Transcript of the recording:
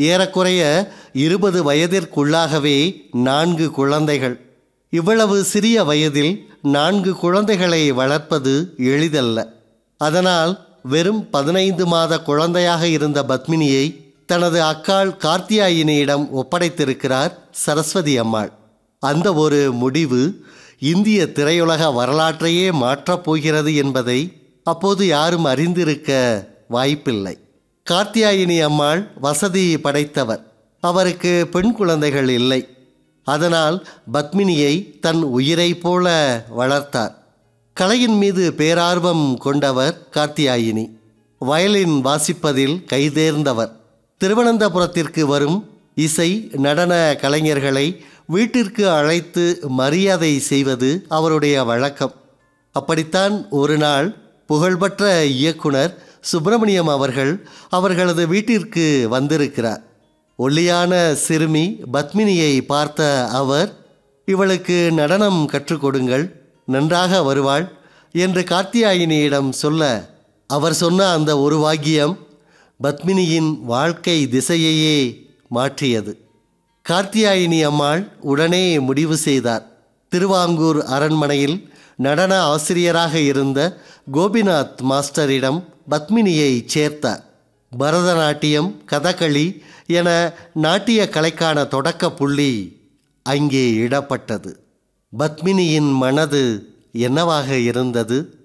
ஏறக்குறைய இருபது வயதிற்குள்ளாகவே நான்கு குழந்தைகள் இவ்வளவு சிறிய வயதில் நான்கு குழந்தைகளை வளர்ப்பது எளிதல்ல அதனால் வெறும் பதினைந்து மாத குழந்தையாக இருந்த பத்மினியை தனது அக்காள் கார்த்தியாயினியிடம் ஒப்படைத்திருக்கிறார் சரஸ்வதி அம்மாள் அந்த ஒரு முடிவு இந்திய திரையுலக வரலாற்றையே மாற்றப் போகிறது என்பதை அப்போது யாரும் அறிந்திருக்க வாய்ப்பில்லை கார்த்தியாயினி அம்மாள் வசதி படைத்தவர் அவருக்கு பெண் குழந்தைகள் இல்லை அதனால் பத்மினியை தன் உயிரைப் போல வளர்த்தார் கலையின் மீது பேரார்வம் கொண்டவர் கார்த்தியாயினி வயலின் வாசிப்பதில் கைதேர்ந்தவர் திருவனந்தபுரத்திற்கு வரும் இசை நடன கலைஞர்களை வீட்டிற்கு அழைத்து மரியாதை செய்வது அவருடைய வழக்கம் அப்படித்தான் ஒரு நாள் புகழ்பெற்ற இயக்குனர் சுப்பிரமணியம் அவர்கள் அவர்களது வீட்டிற்கு வந்திருக்கிறார் ஒல்லியான சிறுமி பத்மினியை பார்த்த அவர் இவளுக்கு நடனம் கற்றுக் கொடுங்கள் நன்றாக வருவாள் என்று கார்த்தியாயினியிடம் சொல்ல அவர் சொன்ன அந்த ஒரு வாக்கியம் பத்மினியின் வாழ்க்கை திசையையே மாற்றியது கார்த்தியாயினி அம்மாள் உடனே முடிவு செய்தார் திருவாங்கூர் அரண்மனையில் நடன ஆசிரியராக இருந்த கோபிநாத் மாஸ்டரிடம் பத்மினியை சேர்த்தார் பரதநாட்டியம் கதகளி என நாட்டிய கலைக்கான தொடக்க புள்ளி அங்கே இடப்பட்டது பத்மினியின் மனது என்னவாக இருந்தது